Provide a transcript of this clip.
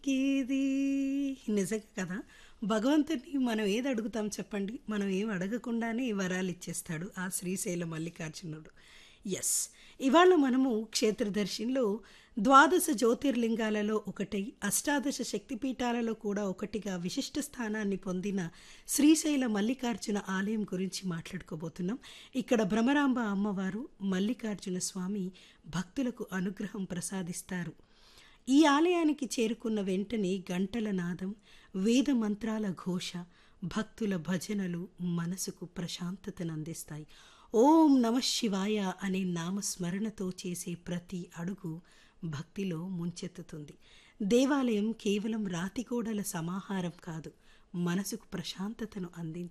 ఏది నిజంగా కదా భగవంతుడిని మనం ఏది అడుగుతాం చెప్పండి మనం ఏం అడగకుండానే వరాలు ఇచ్చేస్తాడు ఆ శ్రీశైల మల్లికార్జునుడు ఎస్ ఇవాళ మనము క్షేత్రదర్శినిలో ద్వాదశ జ్యోతిర్లింగాలలో ఒకటై అష్టాదశ శక్తిపీఠాలలో కూడా ఒకటిగా విశిష్ట స్థానాన్ని పొందిన శ్రీశైల మల్లికార్జున ఆలయం గురించి మాట్లాడుకోబోతున్నాం ఇక్కడ భ్రమరాంబ అమ్మవారు మల్లికార్జున స్వామి భక్తులకు అనుగ్రహం ప్రసాదిస్తారు ఈ ఆలయానికి చేరుకున్న వెంటనే గంటల నాదం వేద మంత్రాల ఘోష భక్తుల భజనలు మనసుకు ప్రశాంతతను అందిస్తాయి ఓం నమ శివాయ అనే నామస్మరణతో చేసే ప్రతి అడుగు భక్తిలో ముంచెత్తుతుంది దేవాలయం కేవలం రాతిగోడల సమాహారం కాదు మనసుకు ప్రశాంతతను అందించే